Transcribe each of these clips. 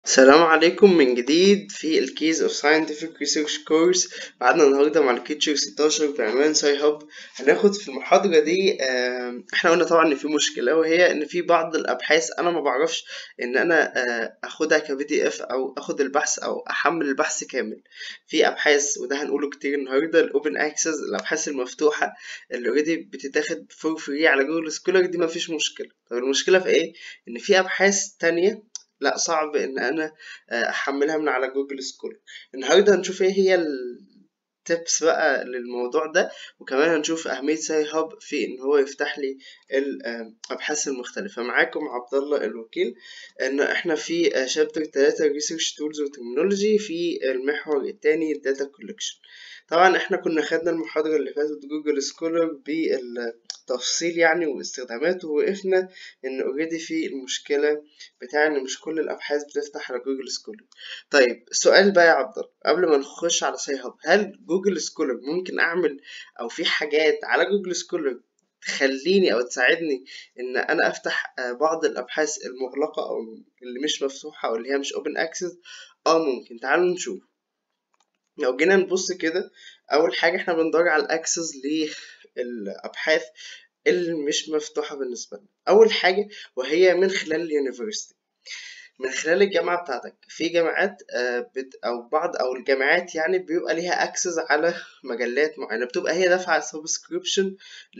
السلام عليكم من جديد في الكيز اوف ساينتفك ريسيرش كورس بعدنا النهارده مع الكيتشر 16 بعنوان ساي هاب هناخد في المحاضرة دي آم، احنا قلنا طبعا ان في مشكلة وهي ان في بعض الابحاث انا ما بعرفش ان انا آه، اخدها كبي دي اف او اخد البحث او احمل البحث كامل في ابحاث وده هنقوله كتير النهارده الاوبن اكسس الابحاث المفتوحة اللي اوريدي بتتاخد فور فري على جوجل سكولر دي مفيش مشكلة طب المشكلة في ايه ان في ابحاث تانية لا صعب ان انا آه، احملها من على جوجل سكولر النهارده هنشوف ايه هي التبس بقى للموضوع ده وكمان هنشوف اهميه ساي هاب في ان هو يفتح لي الابحاث المختلفه معاكم عبد الله الوكيل ان احنا في شابتر 3 ريسيرش تولز وتكنولوجي في المحور الثاني الداتا كولكشن طبعا احنا كنا خدنا المحاضره اللي فاتت جوجل سكولر بالتفصيل يعني واستخداماته ووقفنا ان اوريدي في المشكله بتاع ان مش كل الابحاث بتفتح على جوجل سكولر طيب السؤال بقى يا عبد الله قبل ما نخش على ساي هاب هل جوجل سكولر ممكن اعمل او في حاجات على جوجل سكولر تخليني او تساعدني ان انا افتح آه، بعض الابحاث المغلقه او اللي مش مفتوحه او اللي هي مش اوبن اكسس اه ممكن تعالوا نشوف لو جينا نبص كده اول حاجه احنا بندور على الاكسس للابحاث اللي مش مفتوحه بالنسبه لنا اول حاجه وهي من خلال اليونيفرسيتي من خلال الجامعة بتاعتك في جامعات آه، بت أو بعض أو الجامعات يعني بيبقى ليها أكسس على مجلات معينة بتبقى هي دافعة سبسكريبشن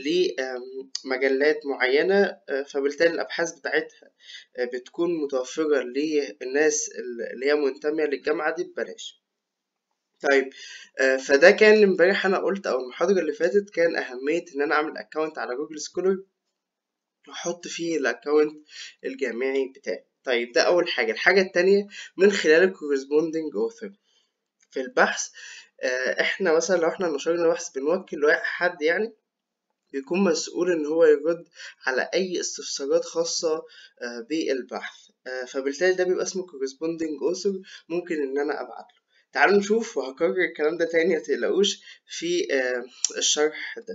لمجلات معينة آه، فبالتالي الأبحاث بتاعتها آه، بتكون متوفرة للناس اللي هي منتمية للجامعة دي ببلاش طيب آه، فده كان امبارح أنا قلت أو المحاضرة اللي فاتت كان أهمية إن أنا أعمل أكونت على جوجل سكولر وأحط فيه الأكونت الجامعي بتاعي طيب ده أول حاجة الحاجة التانية من خلال ال corresponding author في البحث آه، احنا مثلا لو احنا نشرنا بحث بنوكل واحد حد يعني بيكون مسؤول ان هو يرد على اي استفسارات خاصة آه، بالبحث آه، فبالتالي ده بيبقى اسمه corresponding author ممكن ان انا ابعت له تعالوا نشوف وهكرر الكلام ده تاني متقلقوش في آه، الشرح ده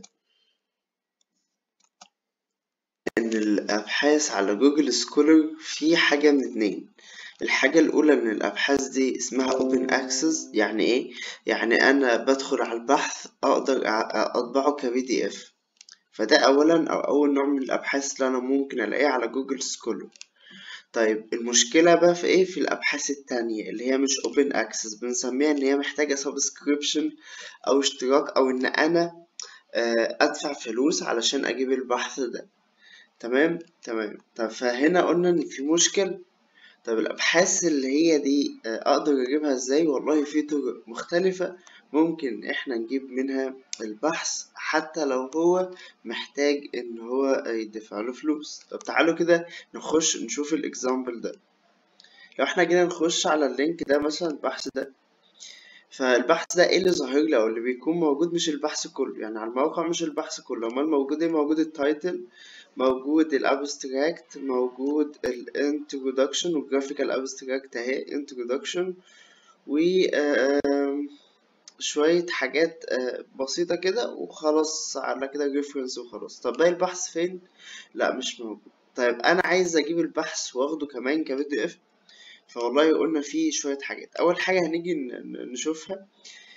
ان الابحاث على جوجل سكولر في حاجة من اتنين الحاجة الأولى إن الأبحاث دي اسمها open access يعني إيه؟ يعني أنا بدخل على البحث أقدر أ- أطبعه كبي دي إف فده أولا أو أول نوع من الأبحاث اللي أنا ممكن ألاقيها على جوجل سكولر طيب المشكلة بقى في إيه؟ في الأبحاث التانية اللي هي مش open access بنسميها إن هي محتاجة subscription أو اشتراك أو إن أنا آه، أدفع فلوس علشان أجيب البحث ده تمام تمام طب فهنا قلنا إن في مشكلة طب الأبحاث اللي هي دي آه، أقدر أجيبها إزاي؟ والله في طرق مختلفة ممكن إحنا نجيب منها البحث حتى لو هو محتاج إن هو يدفع له فلوس طب تعالوا كده نخش نشوف الإكزامبل ده لو إحنا جينا نخش على اللينك ده مثلا البحث ده فالبحث ده ايه اللي ظاهر لي او اللي بيكون موجود مش البحث كله يعني على الموقع مش البحث كله امال موجود ايه موجود التايتل موجود الابستراكت موجود الانترودكشن والجرافيكال ابستراكت اهي انترودكشن و آم، شوية حاجات آه، بسيطة كده وخلاص على كده ريفرنس وخلاص طب باقي البحث فين؟ لا مش موجود طيب أنا عايز أجيب البحث وأخده كمان كبي دي إف فوالله قلنا فيه شوية حاجات أول حاجة هنيجي ن- ن- نشوفها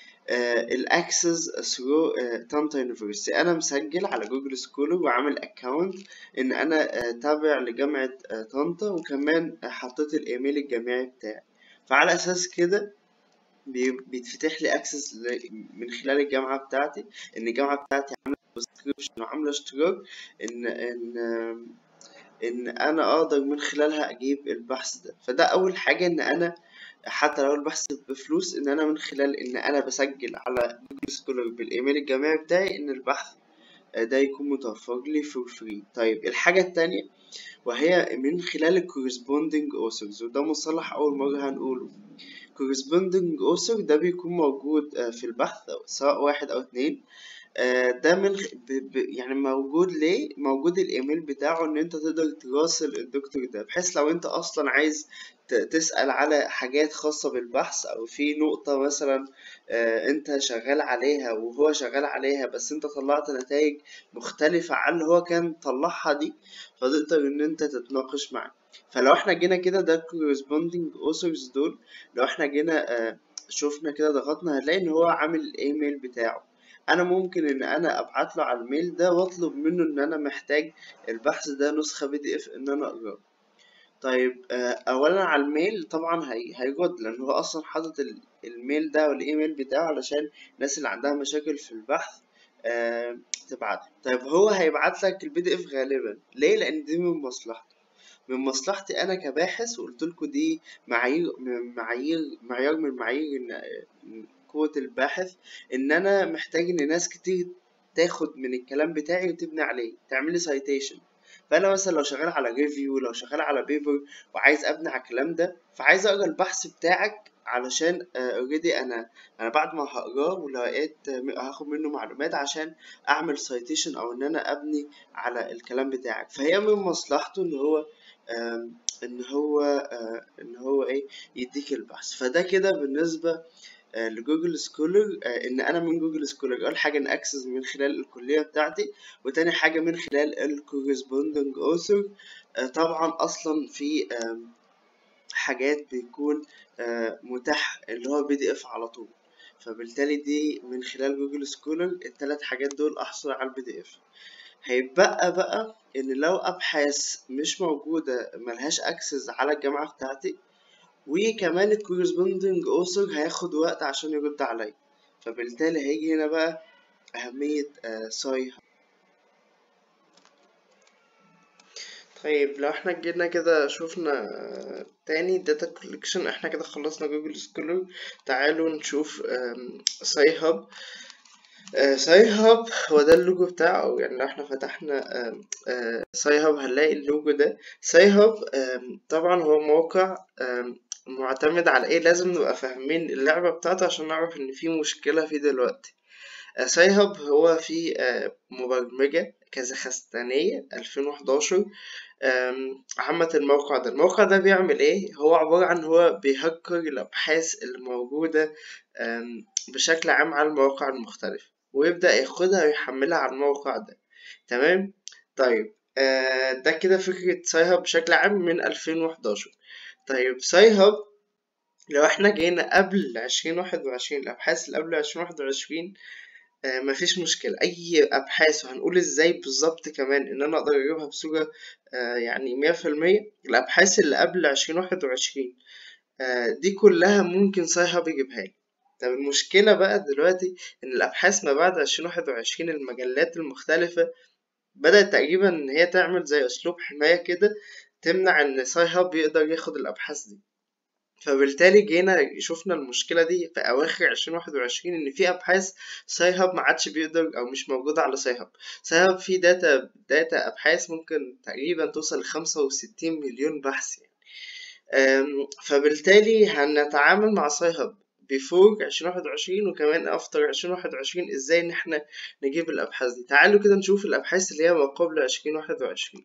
الاكسس ثرو طنطا يونيفرسيتي انا مسجل على جوجل سكولر وعامل اكونت ان انا آه، تابع لجامعة آه، طنطا وكمان آه، حطيت الايميل الجامعي بتاعي فعلى اساس كده بي- بيتفتح لي اكسس من خلال الجامعة بتاعتي ان الجامعة بتاعتي عاملة سبسكريبشن وعاملة اشتراك ان ان آم، ان انا اقدر من خلالها اجيب البحث ده فده اول حاجة ان انا حتى لو البحث بفلوس ان انا من خلال ان انا بسجل على جوجل سكولر بالايميل الجامعي بتاعي ان البحث ده يكون متوفر لي فور فري طيب الحاجة التانية وهي من خلال ال corresponding authors وده مصطلح أول مرة هنقوله corresponding author ده بيكون موجود آه، في البحث أو سواء واحد أو اتنين آه، ده من خ- ب... ب... يعني موجود ليه موجود الايميل بتاعه ان انت تقدر تراسل الدكتور ده بحيث لو انت اصلا عايز ت... تسأل على حاجات خاصة بالبحث او في نقطة مثلا آه، انت شغال عليها وهو شغال عليها بس انت طلعت نتائج مختلفة عن اللي هو كان طلعها دي فتقدر ان انت تتناقش معاه فلو احنا جينا كده ده corresponding authors دول لو احنا جينا آه، شفنا كده ضغطنا هنلاقي ان هو عامل الايميل بتاعه انا ممكن ان انا ابعت له على الميل ده واطلب منه ان انا محتاج البحث ده نسخة بي دي اف ان انا اقراه طيب آه، اولا على الميل طبعا هي هيرد لان هو اصلا حاطط ال- الميل ده والايميل بتاعه علشان الناس اللي عندها مشاكل في البحث آه، تبعت طيب هو هيبعت لك البي دي اف غالبا ليه لان دي من مصلحته من مصلحتي انا كباحث وقلت لكم دي معايير من معايير معيار من معايير إن- قوة الباحث ان انا محتاج ان ناس كتير تاخد من الكلام بتاعي وتبني عليه تعمل لي سايتيشن فانا مثلا لو شغال على ريفيو لو شغال على بيبر وعايز ابني على الكلام ده فعايز اقرا البحث بتاعك علشان اوريدي انا انا بعد ما هقراه ولقيت آه، هاخد منه معلومات عشان اعمل سايتيشن او ان انا ابني على الكلام بتاعك فهي من مصلحته ان هو آم، ان هو آه، ان هو ايه يديك البحث فده كده بالنسبه آه، لجوجل سكولر آه، ان انا من جوجل سكولر اول حاجه ان اكسس من خلال الكليه بتاعتي وتاني حاجه من خلال الكورسبوندنج اوثر طبعا اصلا في آم، حاجات بيكون آه، متاح اللي هو بي دي اف على طول فبالتالي دي من خلال جوجل سكولر التلات حاجات دول احصل على البي دي اف هيبقى بقى ان لو ابحاث مش موجوده ملهاش اكسس على الجامعه بتاعتي وكمان الكورسبوندنج اوثر هياخد وقت عشان يرد عليا فبالتالي هيجي هنا بقى أهمية آه، ساي طيب لو احنا جينا كده شوفنا آه، تاني داتا كوليكشن احنا كده خلصنا جوجل سكولر تعالوا نشوف آم، ساي هاب آه، ساي هاب هو ده اللوجو بتاعه يعني لو احنا فتحنا آم، آه، ساي هاب هنلاقي اللوجو ده ساي هاب آم، طبعا هو موقع آم، معتمد على ايه لازم نبقى فاهمين اللعبة بتاعته عشان نعرف ان في مشكلة فيه دلوقتي آه، ساي هاب هو في آه، مبرمجة كازاخستانية 2011 آم، عمت الموقع ده الموقع ده بيعمل ايه هو عبارة عن هو بيهكر الابحاث اللي موجودة آم، بشكل عام على المواقع المختلفة ويبدأ ياخدها ويحملها على الموقع ده تمام طيب آه، ده كده فكرة ساي هاب بشكل عام من 2011 طيب ساي هاب لو احنا جينا قبل 2021 الابحاث اللي قبل 2021 آه، مفيش مشكلة أي أبحاث وهنقول إزاي بالظبط كمان إن أنا أقدر أجيبها بصورة آه، يعني مية في المية الأبحاث اللي قبل عشرين واحد وعشرين دي كلها ممكن ساي هاب يجيبها لي طب المشكلة بقى دلوقتي إن الأبحاث ما بعد عشرين واحد وعشرين المجلات المختلفة بدأت تقريبا إن هي تعمل زي أسلوب حماية كده تمنع إن ساي هاب يقدر ياخد الأبحاث دي فبالتالي جينا شفنا المشكلة دي في أواخر عشرين واحد وعشرين إن في أبحاث ساي هاب ما عادش بيقدر أو مش موجودة على ساي هاب ساي هاب فيه داتا داتا أبحاث ممكن تقريبا توصل لخمسة وستين مليون بحث يعني أم، فبالتالي هنتعامل مع ساي هاب بيفور عشرين واحد وعشرين وكمان أفتر عشرين واحد وعشرين إزاي إن إحنا نجيب الأبحاث دي تعالوا كده نشوف الأبحاث اللي هي ما قبل عشرين واحد وعشرين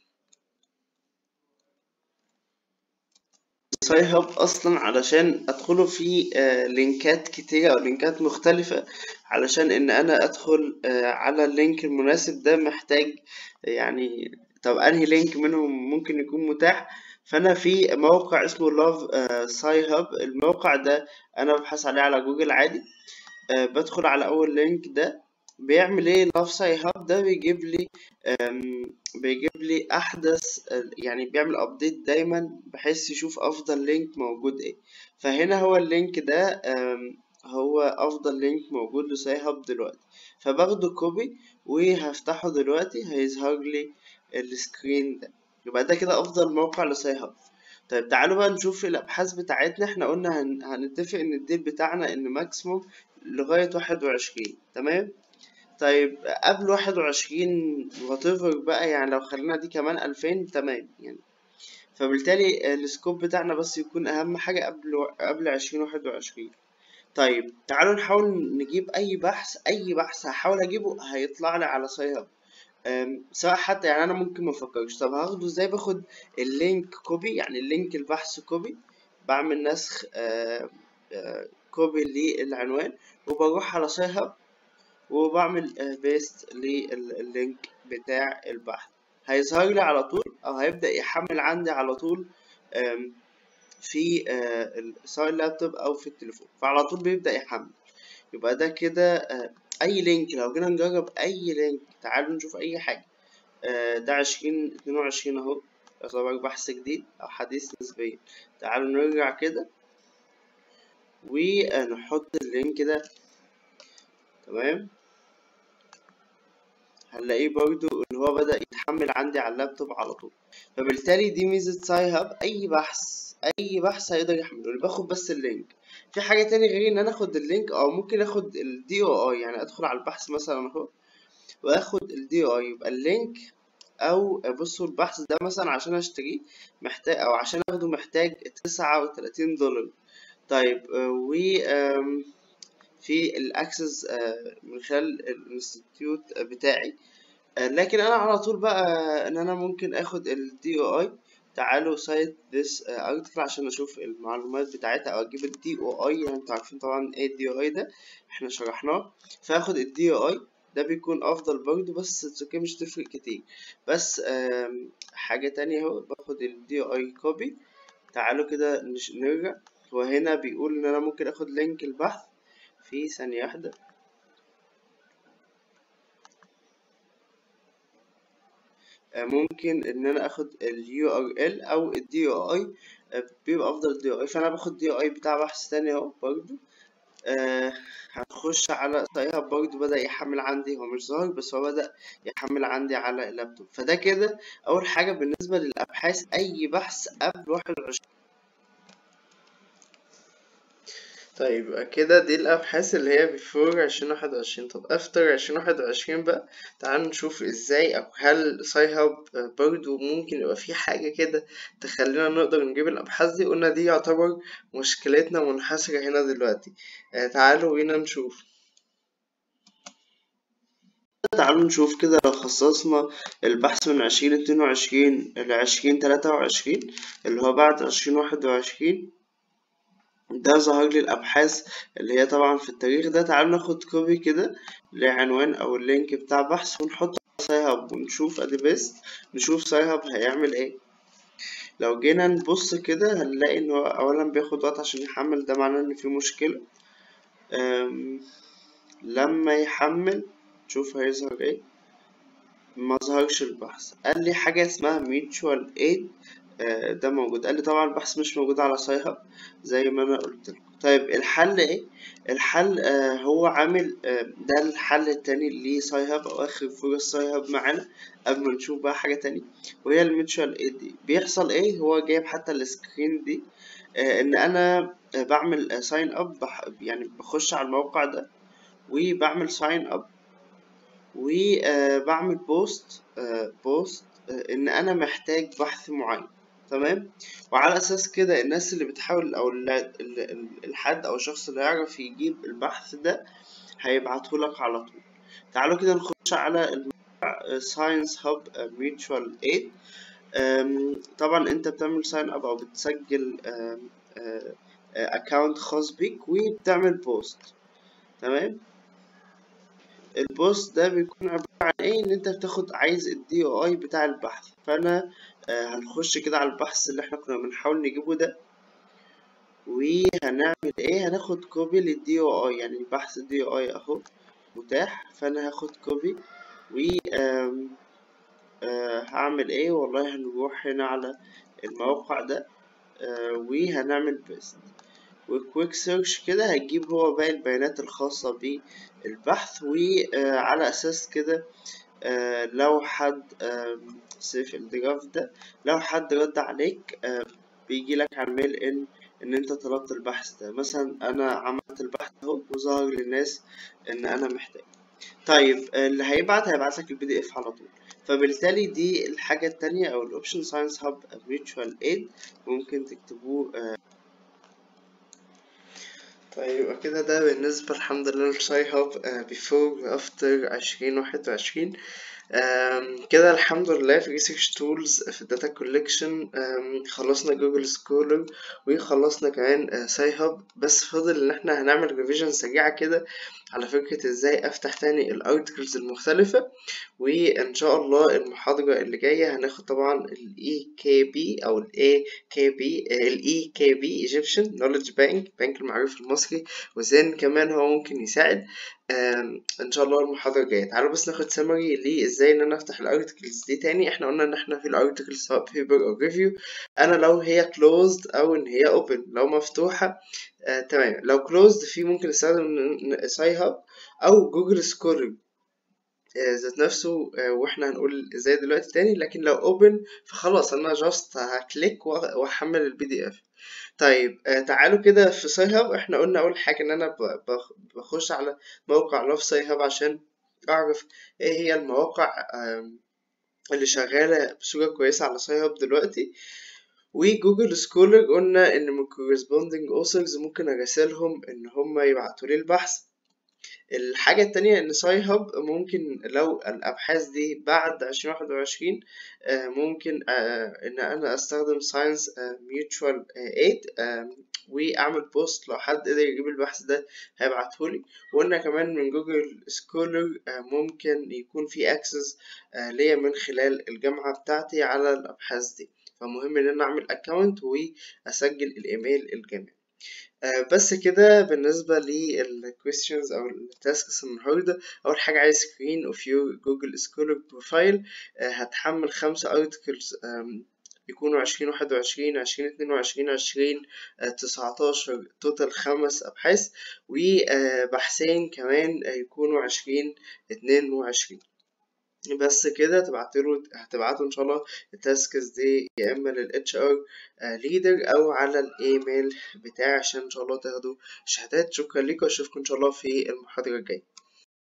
ساي هاب اصلا علشان ادخله في آه، لينكات كتيرة او لينكات مختلفة علشان ان انا ادخل آه، على اللينك المناسب ده محتاج يعني طب انهي لينك منهم ممكن يكون متاح فانا في موقع اسمه لاف ساي هاب الموقع ده انا ببحث عليه على جوجل عادي آه، بدخل على اول لينك ده بيعمل ايه لاف ساي هاب ده بيجيب لي آم، بيجيب لي احدث يعني بيعمل ابديت دايما بحيث يشوف افضل لينك موجود ايه فهنا هو اللينك ده آم، هو افضل لينك موجود لساي هاب دلوقتي فباخده كوبي وهفتحه دلوقتي هيظهر لي السكرين ده يبقى ده كده افضل موقع لساي هاب طيب تعالوا بقى نشوف الابحاث بتاعتنا احنا قلنا هن... هنتفق ان الديل بتاعنا ان ماكسيموم لغاية واحد وعشرين تمام طيب قبل واحد وعشرين whatever بقى يعني لو خلينا دي كمان ألفين تمام يعني فبالتالي السكوب بتاعنا بس يكون أهم حاجة قبل قبل عشرين واحد وعشرين طيب تعالوا نحاول نجيب أي بحث أي بحث هحاول أجيبه هيطلع لي على سايهاب سواء حتى يعني أنا ممكن مفكرش طب هاخده ازاي باخد اللينك كوبي يعني اللينك البحث كوبي بعمل نسخ آه، آه، كوبي للعنوان وبروح على سايهاب وبعمل بيست لللينك بتاع البحث هيظهر لي على طول او هيبدأ يحمل عندي على طول آم، في آه، ال- سواء اللابتوب او في التليفون فعلى طول بيبدأ يحمل يبقى ده كده آه، اي لينك لو جينا نجرب اي لينك تعالوا نشوف اي حاجة آه، ده عشرين اتنين وعشرين اهو يعتبر بحث جديد او حديث نسبيا تعالوا نرجع كده ونحط اللينك ده تمام هنلاقيه برضو ان هو بدأ يتحمل عندي على اللابتوب على طول فبالتالي دي ميزة ساي هاب اي بحث اي بحث هيقدر يحمله اللي باخد بس اللينك في حاجة تاني غير ان انا اخد اللينك او ممكن اخد الدي او اي يعني ادخل على البحث مثلا اهو واخد الدي او اي يبقى اللينك او بصوا البحث ده مثلا عشان اشتريه محتاج او عشان اخده محتاج تسعة وتلاتين دولار طيب آه، و آم، في الاكسس من خلال الانستيتيوت بتاعي آه، لكن انا على طول بقى ان انا ممكن اخد ال DOI تعالوا سايت this آه، article عشان اشوف المعلومات بتاعتها او اجيب ال DOI يعني انتوا عارفين طبعا ايه ال DOI ده احنا شرحناه فاخد ال DOI ده بيكون افضل برضه بس it's okay مش تفرق كتير بس آم، حاجة تانية اهو باخد ال DOI copy تعالوا كده نش- نرجع هو هنا بيقول ان انا ممكن اخد لينك البحث في ثانية واحدة آه، ممكن ان انا اخد ال URL او ال DOI آه، بيبقى افضل DOI فانا باخد DOI بتاع بحث تاني اهو برضو آه هنخش على سايها برضو بدأ يحمل عندي هو مش ظاهر بس هو بدأ يحمل عندي على اللابتوب فده كده اول حاجة بالنسبة للابحاث اي بحث قبل واحد وعشرين طيب يبقى كده دي الأبحاث اللي هي before عشرين واحد وعشرين طب after عشرين واحد وعشرين بقى تعالوا نشوف ازاي أو هل ساي هاب برضو ممكن يبقى في حاجة كده تخلينا نقدر نجيب الأبحاث دي قلنا دي يعتبر مشكلتنا منحصرة هنا دلوقتي آه، تعالوا بينا نشوف تعالوا نشوف كده لو خصصنا البحث من عشرين اتنين وعشرين لعشرين تلاتة وعشرين اللي هو بعد عشرين واحد وعشرين ده ظهر لي الأبحاث اللي هي طبعا في التاريخ ده تعالوا ناخد كوبي كده لعنوان أو اللينك بتاع بحث ونحطه على ساي هاب ونشوف أدي بيست نشوف ساي هاب هيعمل إيه لو جينا نبص كده هنلاقي إن هو أولا بياخد وقت عشان يحمل ده معناه إن في مشكلة أم، لما يحمل شوف هيظهر إيه ما ظهرش البحث قال لي حاجة اسمها mutual aid آه، ده موجود قال لي طبعا البحث مش موجود على ساي هاب زي ما انا قلت لكم طيب الحل ايه الحل آه هو عامل آه ده الحل التاني لساي هاب او اخر فرص ساي هاب معانا قبل ما نشوف بقى حاجة تانية وهي الميتشوال ايد دي بيحصل ايه هو جايب حتى السكرين دي آه ان انا آه بعمل ساين اب يعني بخش على الموقع ده وبعمل ساين اب وبعمل بوست بوست ان انا محتاج بحث معين تمام وعلى اساس كده الناس اللي بتحاول او ال- ال- ال- الحد او الشخص اللي يعرف يجيب البحث ده هيبعته لك على طول تعالوا كده نخش على الموقع ساينس هاب ميوتشوال ايد طبعا انت بتعمل ساين اب او بتسجل اكونت خاص بيك وبتعمل بوست تمام البوست ده بيكون عبارة عن ايه ان انت بتاخد عايز الدي او اي بتاع البحث فانا آه هنخش كده على البحث اللي احنا كنا بنحاول نجيبه ده وهنعمل ايه هناخد كوبي للدي او اي يعني البحث الدي او اي اهو متاح فانا هاخد كوبي و آم، آه هعمل ايه والله هنروح هنا على الموقع ده آه وهنعمل بيست وكويك سيرش كده هتجيب هو باقي البيانات الخاصة بالبحث وعلى أساس كده آه، لو حد سيف الجراف ده لو حد رد عليك آه، بيجي لك على الميل ان ان انت طلبت البحث ده مثلا انا عملت البحث اهو وظهر للناس ان انا محتاج طيب آه، اللي هيبعت هيبعت لك البي دي اف على طول فبالتالي دي الحاجة التانية او الاوبشن ساينس هاب ميوتشوال ايد ممكن تكتبوه آه، طيب يبقى كده ده بالنسبة الحمد لله للساي هاب بيفور وافتر عشرين واحد وعشرين آم، كده الحمد لله في ريسيرش تولز في الداتا كولكشن خلصنا جوجل سكولر وخلصنا كمان ساي هاب بس فاضل ان احنا هنعمل ريفيجن سريعة كده على فكرة ازاي افتح تاني الارتكلز المختلفة وان شاء الله المحاضرة اللي جاية هناخد طبعا الاي كي بي او الاي كي بي الاي كي بي ايجيبشن نوليدج بانك بنك المعرفة المصري وازاي كمان هو ممكن يساعد آم، ان شاء الله المحاضرة الجاية تعالوا بس ناخد سمري ليه ازاي ان انا افتح الارتكلز دي تاني احنا قلنا ان احنا في الارتكل سواء بيبر او ريفيو انا لو هي closed او ان هي open لو مفتوحة آه تمام لو closed في ممكن استخدم ساي هاب او جوجل سكولر آه، ذات نفسه آه، واحنا هنقول ازاي دلوقتي تاني لكن لو open فخلاص انا جاست هكليك وأ- واحمل البي دي اف طيب آه تعالوا كده في ساي هاب احنا قلنا اول حاجه ان انا ب- بخ- بخش على موقع لاف ساي هاب عشان اعرف ايه هي المواقع آم، اللي شغاله بصوره كويسه على ساي هاب دلوقتي وجوجل سكولر قلنا ان من corresponding authors ممكن اراسلهم ان هم يبعتوا لي البحث الحاجة التانية إن ساي هاب ممكن لو الأبحاث دي بعد عشرين واحد وعشرين ممكن آه، إن أنا أستخدم ساينس ميوتشوال ايد وأعمل بوست لو حد قدر يجيب البحث ده هيبعتهولي وقلنا كمان من جوجل سكولر ممكن يكون في اكسس ليا من خلال الجامعة بتاعتي على الأبحاث دي فمهم إن أنا أعمل أكونت وأسجل الإيميل الجامعي آه، بس كده بالنسبة للquestions أو التاسكس النهاردة أول حاجة عايز screen of your جوجل سكولر بروفايل هتحمل خمسة articles آم، يكونوا عشرين واحد وعشرين عشرين اتنين وعشرين عشرين تسعتاشر توتال خمس أبحاث وبحثين كمان آه، يكونوا عشرين اتنين وعشرين بس كده تبعتله هتبعتوا ان شاء الله التاسكس دي يا اما للاتش ار ليدر او على الايميل بتاعي عشان ان شاء الله تاخدوا شهادات شكرا لكم واشوفكم ان شاء الله في المحاضرة الجاية